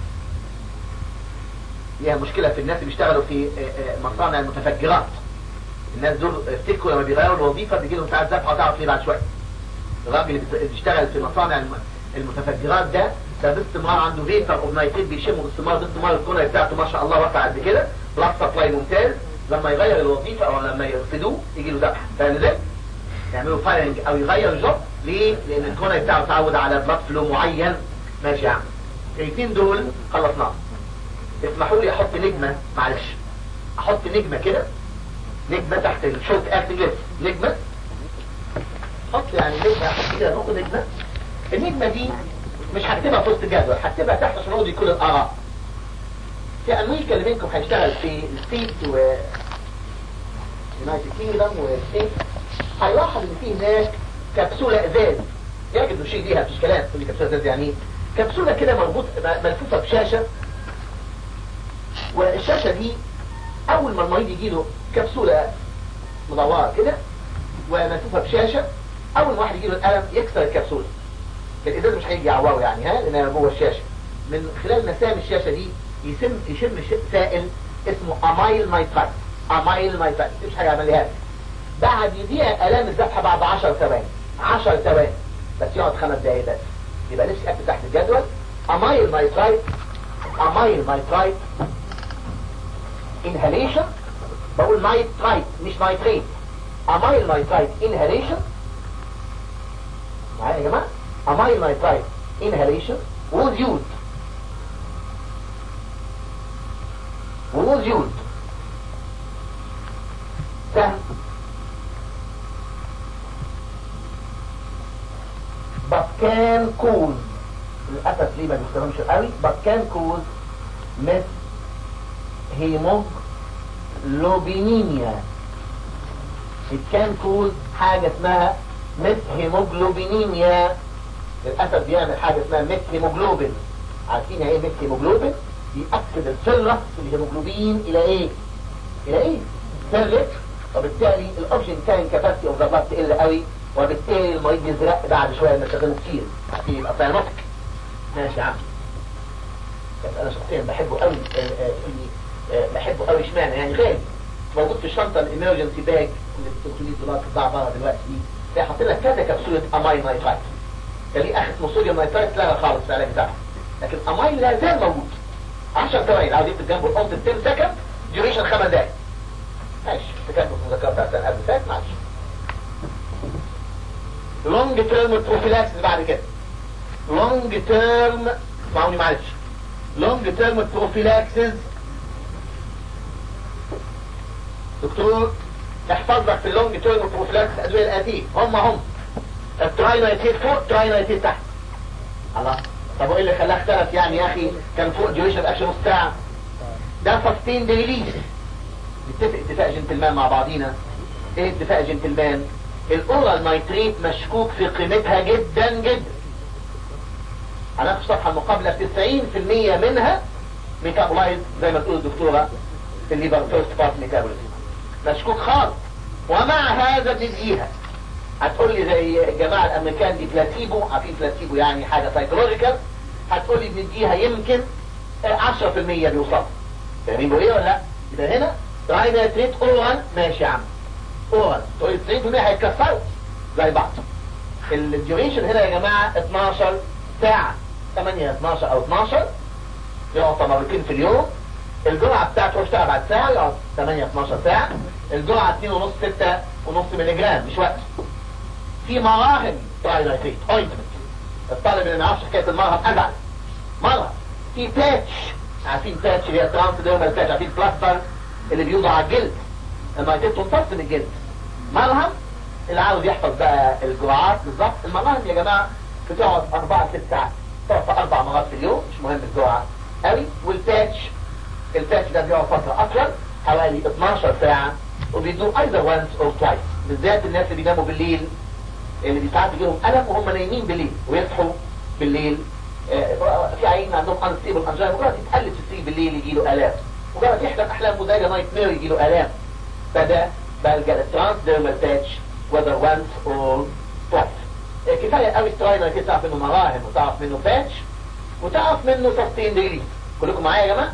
ليها مشكله في الناس اللي بيشتغلوا في مصانع المتفجرات الناس دول افتكروا لما بيغيروا الوظيفه بيجي لهم ساعات ذبحه هتعرف ليه بعد شويه الراجل اللي بيشتغل في مصانع المتفجرات ده ده باستمرار عنده فيتر اوف نايتريت بيشموا باستمرار باستمرار الكونة بتاعته ما شاء الله رفع قد كده بلس سبلاي ممتاز لما يغير الوظيفة او لما يرفدوه يجي له ذبح فاهم ازاي؟ يعملوا فايرنج او يغير جوب ليه؟ لان الكونة بتاعه تعود على بلاد فلو معين ماشي يا عم الاثنين دول خلصناهم اسمحوا لي احط نجمة معلش احط نجمة كده نجمة تحت الشورت اكتنج نجمة حط يعني نجمة احط كده نقطة نجمة النجمة دي مش هكتبها في وسط الجدول هكتبها تحت عشان اقول كل الاراء في امريكا اللي منكم هيشتغل في الستيت و يونايتد كينجدم والستيت هيلاحظ ان في هناك كبسولة ازاز يجد شيء ليها مفيش كلام تقول لي كبسولة ازاز يعني ايه كبسولة كده مربوط ملفوفة بشاشة والشاشة دي اول ما المريض يجي له كبسولة مدورة كده وملفوفة بشاشة اول ما واحد يجي له الالم يكسر الكبسولة الازاز مش هيجي يعوره يعني ها لانها جوه الشاشة من خلال مسام الشاشة دي يسم يشم سائل اسمه امايل نايترايت امايل نايترايت مش حاجة عمليها بعد يضيع الام الذبحة بعد 10 ثواني 10 ثواني بس يقعد خمس دقايق بس يبقى نفسي اكتب تحت الجدول امايل نايترايت امايل نايترايت inhalation بقول نايترايت مش نايتريت امايل نايترايت inhalation معايا يا جماعه امايل نايترايت inhalation was used was used سهل but can cause للأسف ليه ما بيستخدمش قوي but can cause miss هيموجلوبينيميا it can cause حاجة اسمها مس هيموجلوبينيميا للأسف بيعمل حاجة اسمها مس هيموجلوبين عارفين ايه مس هيموجلوبين بيأكد السرة في الهيموجلوبين الى ايه الى ايه سرت وبالتالي الاوبشن كان كاباسيتي اوف ذا بلاد تقل قوي وبالتالي المريض يزرق بعد شوية ما يستخدمه كتير عشان يبقى ساينوتك ماشي يا عم بس انا شخصيا بحبه قوي بحبه قوي اشمعنى يعني غالي موجود في الشنطه الامرجنسي باج اللي ب 300 دولار بتتباع بره دلوقتي دي تلاقي حاطين لك كذا كبسوله اماين نايترايت كان ليه اخذ صوديوم نايترايت اتلغى خالص في العلاج بتاعه لكن اماين لا زال موجود 10 ثواني عاوز يكتب جنبه الاونت 10 سكند ديوريشن 5 دقايق ماشي افتكرت في المذكره بتاعت السنه قبل فات معلش لونج تيرم بروفيلاكسس بعد كده لونج تيرم اسمعوني معلش لونج تيرم بروفيلاكسس دكتور احفظ لك في اللونج تيرم بروفيلاكس الادويه الاتيه هم هم التراينايتيد فوق تراينايتيد تحت الله طب وايه اللي خلاه اختلف يعني يا اخي كان فوق ديوريشن اكشن نص ساعه ده فاستين ريليز نتفق اتفاق جنتلمان مع بعضينا ايه اتفاق جنتلمان الاورال نايتريت مشكوك في قيمتها جدا جدا هناخد الصفحه المقابله 90% منها ميتابولايز زي ما تقول الدكتوره في الليبر فيرست بارت ميتابوليزم مشكوك خالص ومع هذا بنديها هتقول لي زي الجماعة الامريكان دي بلاتيبو عارفين بلاتيبو يعني حاجة سايكولوجيكال هتقول لي بنديها يمكن 10% بيوصل فاهمين بقول ايه ولا لا يبقى هنا راينا تريت اورال ماشي يا عم اورال تقول لي 90% هيتكسروا زي بعض الديوريشن هنا يا جماعة 12 ساعة 8 12 او 12 يعطى مرتين في اليوم الجرعة بتاعته اشتغل بعد ساعة يقعد 8 12 ساعة الجرعة 2 ونص 6 ونص ملي جرام مش وقت في مراهم تراينايتريت اوينتمنت الطالب اللي ما يعرفش حكاية المرهم ازعل مرهم في باتش عارفين باتش اللي هي ترانس ديرمال باتش عارفين بلاستر اللي بيوضع على الجلد النايتريت تمتص من الجلد مرهم اللي عاوز يحفظ بقى الجرعات بالظبط المراهم يا جماعة بتقعد 4 6 ساعات تقعد اربع مرات في اليوم مش مهم الجرعة قوي والباتش الباتش ده بيقعد فترة اطول حوالي 12 ساعة وبيدوه either once or twice بالذات الناس اللي بيناموا بالليل اللي ساعات بيجيلهم ألم وهم نايمين بالليل ويصحوا بالليل آه في عين عندهم unstable angina مجرد يتقلب في السرير بالليل يجيله آلام مجرد يحلم أحلام مزعجة نايت مير يجيله آلام فده بلجأ للترانس ديرمال باتش whether once or twice آه كفاية قوي ستراينر كده تعرف منه مراهم وتعرف منه باتش وتعرف منه سستين ريليز كلكم معايا يا جماعة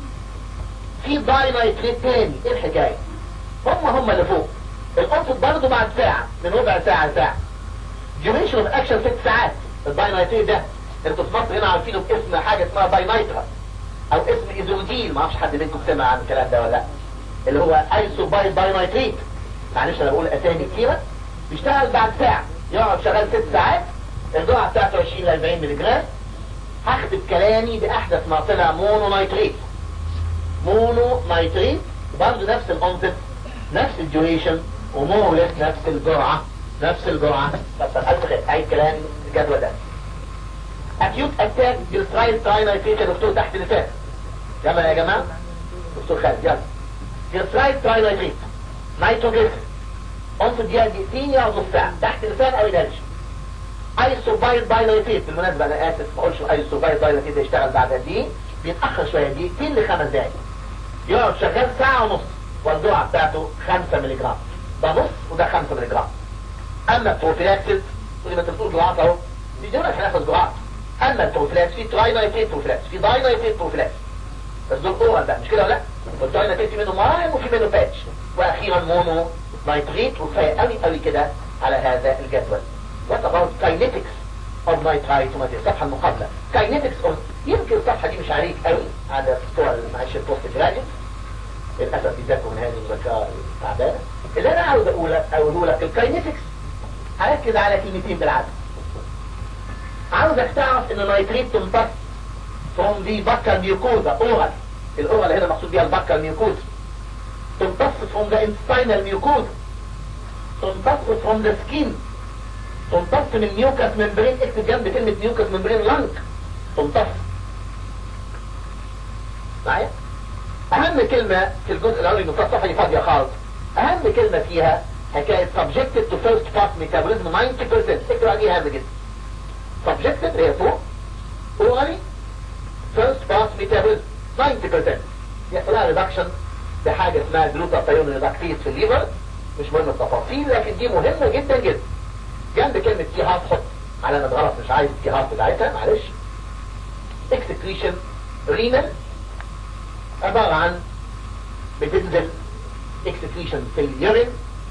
في داينايتريت تاني ايه الحكاية هم هم اللي فوق القنصل برضه بعد ساعة من ربع ساعة لساعة duration of action ست ساعات الداينايتريت ده انتوا في مصر هنا عارفينه باسم حاجة اسمها داينايترا او اسم ايزوديل ما اعرفش حد منكم سمع عن الكلام ده ولا لا اللي هو ايسوبايل باينايتريت معلش انا بقول اسامي كتيره بيشتغل بعد ساعه يقعد شغال ست ساعات الجرعه بتاعته 20 ل 40 مللي جرام هختم كلامي باحدث ما طلع مونو نايتريت مونو نايتريت برضه نفس الانزيم نفس الديوريشن ومولد نفس الجرعه نفس الجرعه بس الف خير عيد كلام الجدول ده اكيوت اتاك جلسرايل تراينايتريت يا دكتور تحت لسان يلا يا جماعه دكتور خالد يلا جلسرايل تراينايتريت نيتروجليسرين انصت دقيقه دقيقتين يقعد نص ساعه تحت لسان او يدلش ايسوبايل بايلوتيت بالمناسبه انا اسف ما اقولش ايسوبايل بايلوتيت ده يشتغل بعد قد ايه بيتاخر شويه دقيقتين لخمس دقائق يقعد شغال ساعه ونص والجرعه بتاعته 5 مللي جرام ده نص وده 5 مللي جرام اما البروفيلاكسس زي ما انت بتقول جرعات اهو دي دول عشان ياخد جرعات اما البروفيلاكس في تراينايتيت بروفيلاكس في داينايتيت بروفيلاكس بس دول اورال بقى مش كده ولا لا والداينايتيت في منه ماين وفي منه باتش واخيرا مونو نايتريت وكفايه قوي قوي كده على هذا الجدول What about kinetics of nitrite وما الصفحة المقابلة kinetics of يمكن الصفحة دي مش عليك قوي على بتوع معلش البوست جراجويت للأسف بيذاكروا من هذه الذكاء التعبانة اللي أنا عاوز أقول أقوله لك الكاينيتكس هركز على كلمتين بالعدد عاوزك تعرف ان النيتريت تمتص from the buccal mucosa oral الاورال هنا مقصود بيها البكال mucosa تمتص from the intestinal mucosa تمتص from the skin تمتص من ميوكس ممبرين اكتب جنب كلمة ميوكس ممبرين لانك تمتص معايا اهم كلمة في الجزء الاولي من الصفحة دي فاضية خالص اهم كلمة فيها حكاية subjected to first pass metabolism 90% اكتب عليها هذا جدا subjected هي فوق orally first pass metabolism 90% يحصل لها reduction بحاجة اسمها جلوتاثيون ريدكتيز في الليفر مش مهم التفاصيل لكن دي مهمة جدا جدا جنب كلمة تي هارت حط علامة غلط مش عايز التي هارت بتاعتها معلش اكسكريشن رينال عبارة عن بتنزل اكسكريشن في اليورين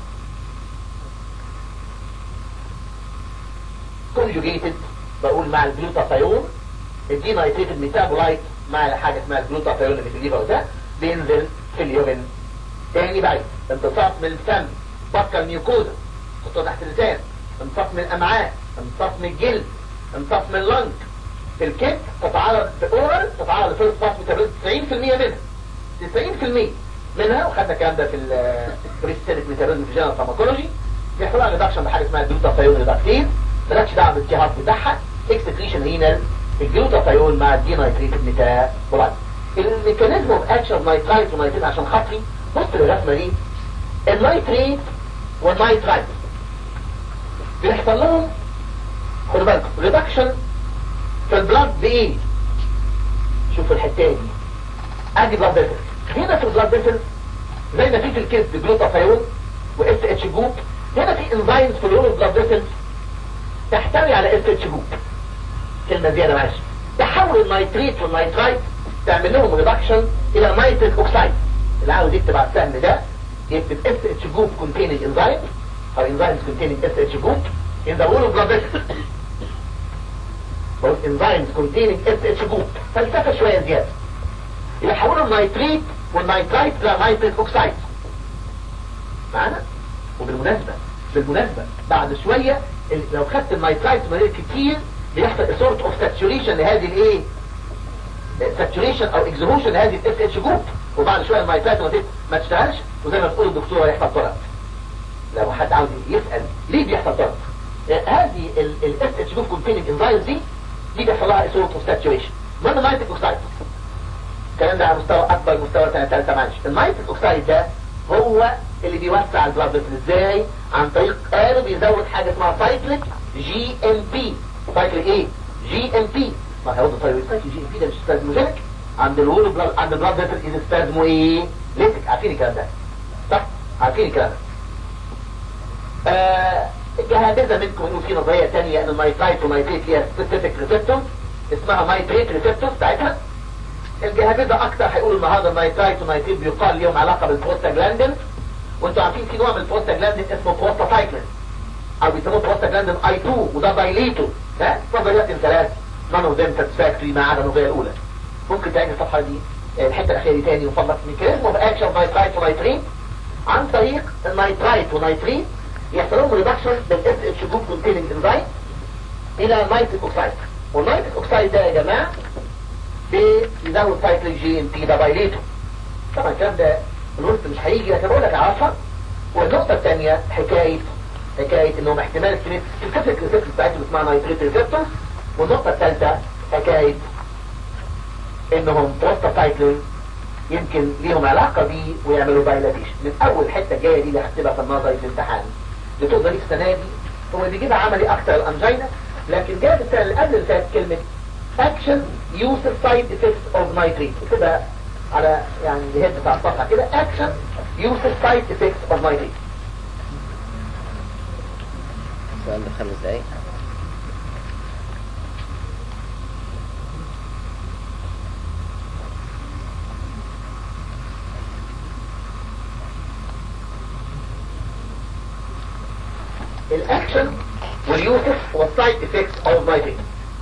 conjugated بقول مع الجلوتاثيون الدي نايتريتد ميتابولايت مع حاجة اسمها الجلوتاثيون اللي في الليفر ده بينزل في اليورين تاني بعيد امتصاص من الفم بكر ميوكوزا حطوه تحت اللسان امتصاص من الامعاء امتصاص من الجلد امتصاص من اللنج في الكبد تتعرض في اورال تتعرض لفيرست باس ميتابوليزم 90% منها 90% منها وخدنا الكلام ده في البريستيليك ميتابوليزم في جنرال فارماكولوجي بيحصل لها ريدكشن بحاجه اسمها الجلوتاثيون ريدكتيز مالكش دعوه بالجهاز بتاعها اكسكريشن رينال الجلوتاثيون مع الدينايتريتد ميتابولايت الميكانيزم اوف اكشن اوف نايترايت ونايتريت عشان خاطري بص للرسمه دي النايتريت والنايترايت بيحصل لهم خدوا بالكم ريدكشن في البلاد بايه شوفوا الحته دي ادي بلاد فيسل هنا في البلاد فيسل زي ما في في الكبد جلوتاثيون واس اتش جروب هنا في انزيمز في اليورو بلاد فيسل تحتوي على اس اتش جروب كلمه زياده معلش تحول النيتريت والنيترايت تعمل لهم ريدكشن الى نيتريك اوكسايد اللي عاوز يكتب على السهم ده يكتب اس اتش جروب containing enzyme او enzymes containing اس اتش جروب in the whole of blood vessel both enzymes containing اس اتش جروب فلسفه شويه زياده يحولوا النيتريت والنيترايت الى نيتريك اوكسايد معانا وبالمناسبه بالمناسبه بعد شويه لو خدت النيترايت مريض كتير بيحصل سورت اوف ساتوريشن لهذه الايه ساتوريشن او اكزهوشن لهذه الاس اتش جروب وبعد شويه النيترايت ما تشتغلش وزي ما تقول الدكتور هيحصل طرد لو حد عاوز يسال ليه بيحصل طرد هذه الاس اتش جروب كونتيننج انزايمز دي دي بيحصل لها سورت اوف ساتوريشن من النيتريك اوكسايد الكلام ده على مستوى اكبر مستوى سنه ثالثه معلش النيتريك اوكسايد ده هو اللي بيوسع البلاد فيسل ازاي عن طريق قالوا بيزود حاجه اسمها سايكليك جي ام بي سايكليك ايه جي ام بي ما هو ده طيب سايكليك جي ام بي ده مش سبازموجينيك عند الول بلاد عند البلاد فيسل از سبازمو ايه ليتك عارفين الكلام ده صح عارفين الكلام ده آه الجهابذه منكم انه في نظريه ثانيه ان النايترايت والنايتريت ليها سبيسيفيك ريسبتور اسمها نايتريت ريسبتور بتاعتها الجهابذه اكتر هيقولوا النهارده النايترايت والنايتريت بيقال ليهم علاقه بالبروستاجلاندين وانتوا عارفين في نوع من البروستاجلاندين اسمه بروستاسايكلين او بيسموه بروستاجلاندين اي 2 وده دايليتو ها نظريات ثلاث نون اوف ذيم ساتسفاكتوري ما عدا النظريه الاولى ممكن تعيد الصفحه دي الحته الاخيره دي تاني وفضلك ميكانيزم اوف اكشن اوف نايترايت ونايترين عن طريق النايترايت ونايترين يحصل لهم ريدكشن بالاس اتش جروب كونتيننج انزايم الى نايتريك اوكسايد والنايتريك اوكسايد ده يا جماعه بيزود سايكليك جي ام بي ده بايليتو طبعا الكلام ده الوسط مش هيجي لكن بقول لك اعرفها والنقطه الثانيه حكايه حكايه انهم احتمال سبيسيفيك ريسبتور بتاعتهم اسمها نايتريت ريسبتور والنقطه الثالثه حكايه انهم بروستاسايكلين يمكن ليهم علاقة بيه ويعملوا بايلاتيشن من اول الحتة الجاية دي اللي هكتبها في النظري في الامتحان دكتور ظريف السنة دي هو اللي بيجيبها عملي اكتر الانجينا لكن جاء في السنة اللي قبل اللي فاتت كلمة اكشن يوسف سايد افكتس اوف نايتريت كده على يعني الهيد بتاع الصفحة كده اكشن يوسف سايد افكتس اوف نايتريت السؤال ده خمس دقايق الاكشن واليوسف والسايد افكتس اوف نايتريت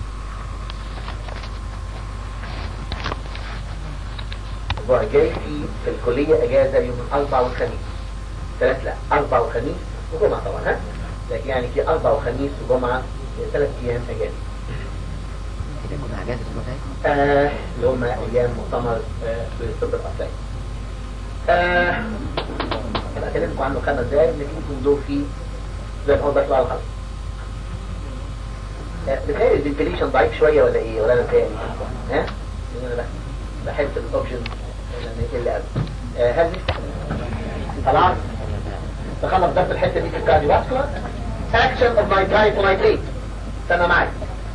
الاسبوع الجاي في في الكلية اجازة يوم الاربعاء والخميس ثلاث لا اربعاء وخميس وجمعة طبعا ها لكن يعني في اربعاء وخميس وجمعة ثلاث ايام اجازة كده كنا اجازة الاسبوع آه اللي هم ايام مؤتمر آه في الطب الاصلي آه انا اكلمكم عنه خمس دقايق نجيبكم دور فيه زي ما هو بس على الخط آه بتهيألي الفنتليشن ضعيف شوية ولا ايه ولا انا بتهيألي ها؟ لأن انا بح- بحس الاوبشن اللي قبل آه هل خلاص تخلص بس الحتة دي في الكارديوفاسكولار اكشن اوف نايترايت ونايتريت استنى معايا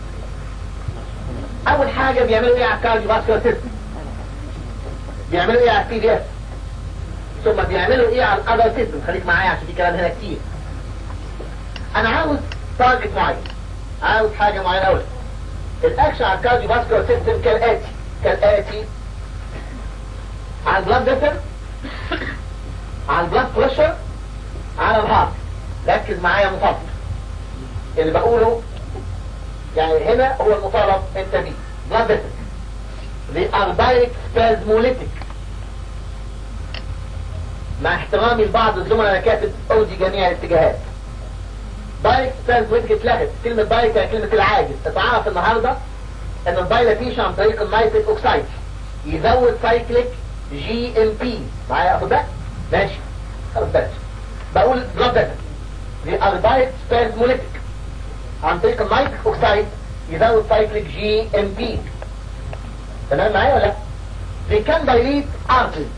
اول حاجة بيعملوا ايه على الكارديوفاسكولار سيستم بيعملوا ايه على السي دي اس ثم بيعملوا ايه على الاذر سيستم خليك معايا عشان في كلام هنا كتير انا عاوز تارجت معين عاوز حاجة معينة اول الاكشن على الكارديوفاسكولار سيستم كالاتي كالاتي على البلاد بريشر على البلاد بريشر على الهارت ركز معايا مطالب اللي بقوله يعني هنا هو المطالب انت بيه بلاد بريشر The are direct spasmolytic مع احترامي لبعض الزملاء انا كاتب اودي جميع الاتجاهات دايركت spasmolytic اتلغت كلمة دايركت يعني كلمة العاجز اتعرف النهاردة ان الدايلاتيشن عن طريق النيتريك اوكسايد يزود سايكليك جي ام بي معايا اخد بالك ماشي خلاص بلاش بقول بلاد بريشر The are direct spasmolytic عن طريق النيتريك اوكسايد يزود سايكليك جي ام بي تمام معايا ولا لا they can dilate arteries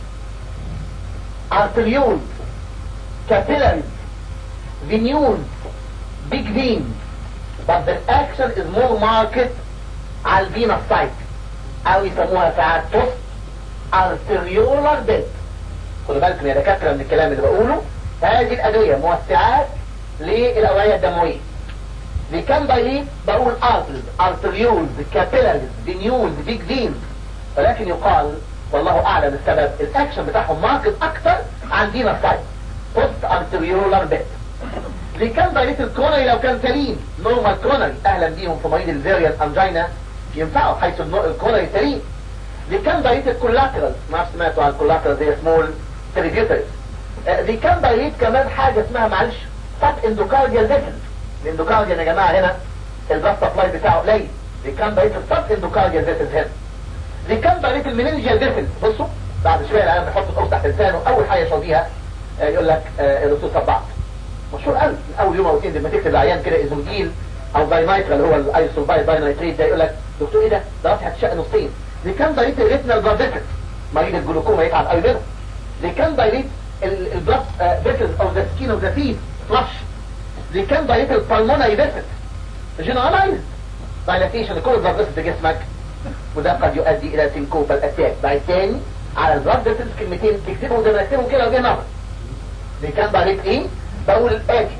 arterioles capillaries venules big veins but the action is more marked على الفينا سايت او يسموها ساعات post arteriolar bed خدوا بالكم يا دكاتره من الكلام اللي بقوله هذه الادويه موسعات للاوعيه الدمويه دي كان بايليت بقول arteries arterioles capillaries venules big veins ولكن يقال والله اعلم السبب الاكشن بتاعهم ماركت اكتر عن فينا سايت post arteriolar bed دي كان بايليت الكرونري لو كان سليم نورمال كرونري اهلا بيهم في مريض الفيريال انجينا ينفعوا حيث النوع- الكرونري سليم دي كان بايليت الكولاترال ما عرفت سمعتوا عن الكولاترال زي سمول تريبيوترز دي كان بايليت كمان حاجة اسمها معلش سب اندوكارديال فيسل الاندوكارديال يا جماعة هنا البلاد سبلاي بتاعه قليل دي كان بايليت السب اندوكارديال فيسل هنا دي كان بايليت المننجيال فيسل بصوا بعد شوية العالم بيحط القرص تحت لسانه اول حاجة يشربيها آه، يقول لك آه، الرسول صبعت مشهور قوي من اول يوم او اتنين لما تكتب العيان كده ازوديل او داينايترا اللي هو الايسوبايد داينايتريت ده يقول لك دكتور ايه ده ده راسي هتشق نصين دي كان دايريت الريتنال بلاد فيسل مريض الجلوكوما يتعب قوي منه دي كان دايريت البلاد فيسل او ذا سكين اوف ذا فيد فلاش دي كان دايريت البلمونري فيسل جنرالايز دايلاتيشن لكل البلاد فيسل في جسمك وده قد يؤدي الى سينكوبال اتاك بعد تاني على البلاد فيسل كلمتين تكتبهم زي ما نكتبهم كده وجه نظر دي كان دايريت ايه بقول الاتي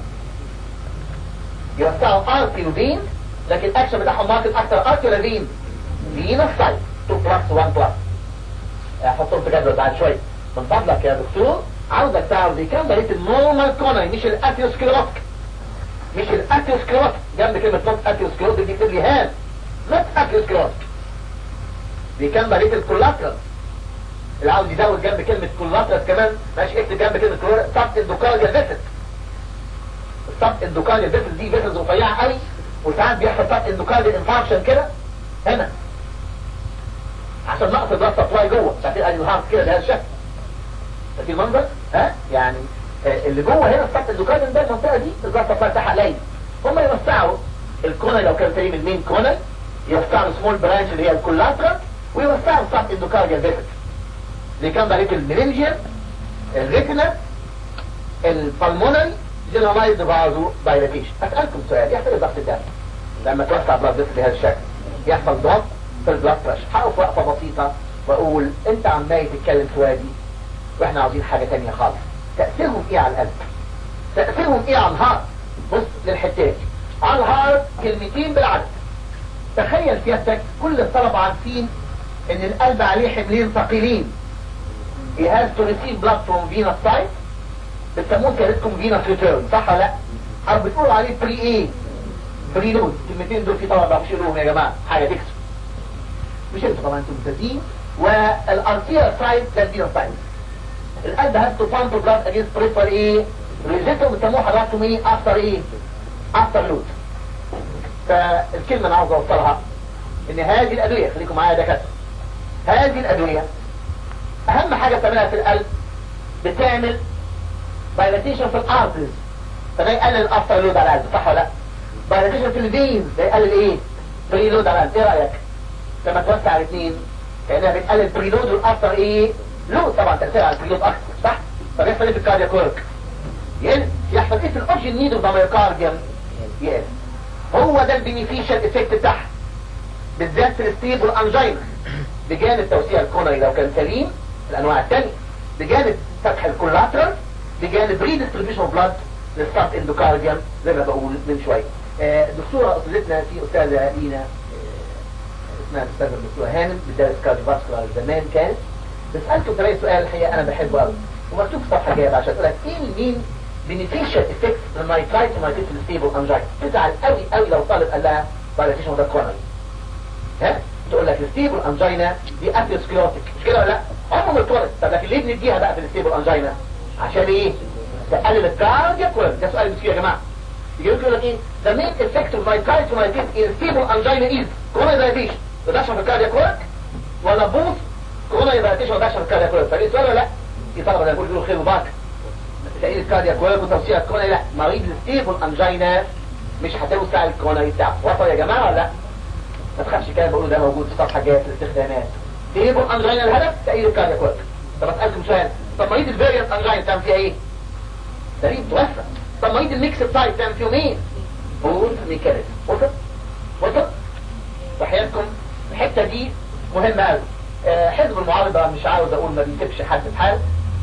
يوسعوا ارتي وفين لكن الاكشن بتاعهم ماركت اكتر ارتي ولا فين فين السايت 2 بلس 1 بلس احطهم في جدول بعد شويه من فضلك يا دكتور عاوزك تعرف دي كام بقيت النورمال كونري مش الاتيوسكليروتيك مش الاتيوسكليروتيك جنب كلمه نوت اتيوسكليروتيك دي تكتب لي هان نوت اتيوسكليروتيك دي كام بقيت الكولاترال اللي عاوز يزود جنب كلمة كولاترس كمان ماشي اكتب جنب كلمة كولاترس سب اندوكارديال فيسل السب اندوكارديال فيسل دي فيسلز رفيعة قوي وساعات بيحصل سب اندوكارديال انفاركشن كده هنا عشان نقص البلاد سبلاي جوه فتبقى الهارت كده بهذا الشكل في المنظر ها يعني آه، اللي جوه هنا السب اندوكارديال ده المنطقة دي البلاد سبلاي بتاعها قليل هم يوسعوا الكوناي لو كان سليم المين كوناي يوسعوا السمول برانش اللي هي الكولاترال ويوسعوا السب اندوكارديال فيسل اللي كان ده الميلينجيا الريتنا البلمونري جنرالايزد فازو دايلاتيشن اسالكم سؤال يحصل ايه ضغط الدم لما توسع بلاد فيسل بهذا الشكل يحصل ضغط في البلاد بريشر هقف وقفه بسيطه واقول انت عمال تتكلم في وادي واحنا عاوزين حاجه ثانيه خالص تاثيرهم ايه على القلب تاثيرهم ايه على الهارت بص للحتات على الهارت كلمتين بالعدد تخيل سيادتك كل الطلبه عارفين ان القلب عليه حملين ثقيلين he has to receive blood from venous side بتسموه كارثكم venous return صح ولا لا او بتقولوا عليه بري ايه بري لود الكلمتين دول في طبعا بعرفش يقولوهم يا جماعه حاجه تكسب مش انتوا طبعا انتوا ممتازين والارتير سايد ده الفينوس سايد القلب has to pump blood against peripheral ايه ريزيتهم بتسموه حضراتكم ايه افتر ايه افتر لود فالكلمه انا عاوز اوصلها ان هذه الادويه خليكم معايا يا دكاتره هذه الادويه اهم حاجة بتعملها في القلب بتعمل دايلاتيشن في الارترز فده يقلل الافتر لود على القلب صح ولا لا دايلاتيشن في الفينز ده يقلل ايه بري لود على القلب ايه رايك لما توسع الاثنين كانها بتقلل بري لود والافتر ايه لود طبعا تاثير على البري لود اكتر صح طب يحصل ايه في الكاردياك ورك يقل يحصل ايه في الاوكسجين نيد اوف مايوكارديوم يقل هو ده البينيفيشال افكت بتاعها بالذات في الستيبل انجينا بجانب توسيع الكونري لو كان سليم الانواع الثانيه بجانب فتح الكولاترال بجانب ريدستريبيوشن بلاد للسب اندوكارديوم زي ما بقول من شويه آه، دكتوره استاذتنا في استاذه لينا آه، اسمها الاستاذه الدكتوره هانم بتدرس كارديوفاسكولار زمان كانت بسالكم تلاقي سؤال الحقيقه انا بحبه قوي ومكتوب في صفحه جايه عشان اقول لك ايه المين بينيفيشال افكتس للنايترايت ومايتيت ستيبل انجاين تزعل قوي قوي لو طالب قال لها دايلاتيشن ده كورنري ها تقول لك الستيبل انجينا دي اثيروسكليروتيك مش كده ولا لا عمره ما اتولد طب لكن ليه بنديها بقى في الستيبل انجينا عشان ايه تقلل الكاردياك ورم ده سؤال مسكين يا جماعه يجي يقول لك ايه the main effect of myocarditis myocarditis in stable angina is coronary dilatation reduction في الكاردياك ورك ولا بوث coronary dilatation reduction في الكاردياك ورك فدي سؤال ولا لا دي طلبه يقول له خير وبركه تقليل الكاردياك ورك وتوسيع الكوروناري لا مريض الستيبل انجينا مش هتوسع الكوروناري بتاعه وصل يا جماعه ولا لا ما تخافش كده بقوله ده موجود في صفحه جايه في الاستخدامات تيبل انجينا الهدف تقليل الكاردياك ورك طب اسالكم سؤال طب مريض الفيريانت انجينا تعمل فيها ايه؟ سليم توفى طب مريض الميكس تايب تعمل فيهم ايه؟ بول ميكانيزم وصل؟ وصل؟ تحياتكم الحته دي مهمه قوي آه حزب المعارضه مش عاوز اقول ما بيسيبش حد في حال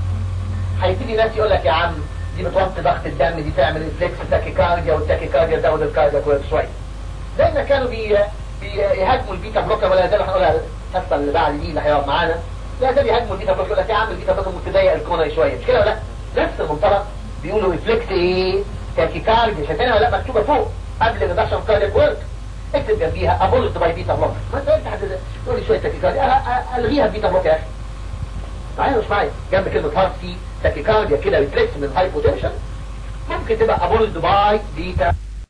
هيبتدي ناس يقول لك يا عم دي بتوطي ضغط الدم دي تعمل ريفلكس تاكيكارديا والتاكيكارديا تزود الكارديا كويس شويه زي ما كانوا بي بيهاجموا البيتا بلوكر ولا زال هنقولها الحصه اللي بعد دي اللي هيقعد معانا لا زال يهاجموا البيتا بلوكر يقول لك يا عم البيتا بلوكر متضيق الكونري شويه مش كده ولا لا نفس المنطلق بيقولوا ريفلكس ايه تاكيكارديا شايفينها ولا لا مكتوبه فوق قبل ريدكشن كاردياك ورك اكتب جنبيها ابولد باي بيتا بلوكر ما انت قلت حد تقول لي شويه تاكيكارديا الغيها بيتا بلوكر يا اخي معايا مش معايا جنب كلمه هارت في تاكيكارديا كده ريفلكس من هايبوتنشن ممكن تبقى ابولد باي بيتا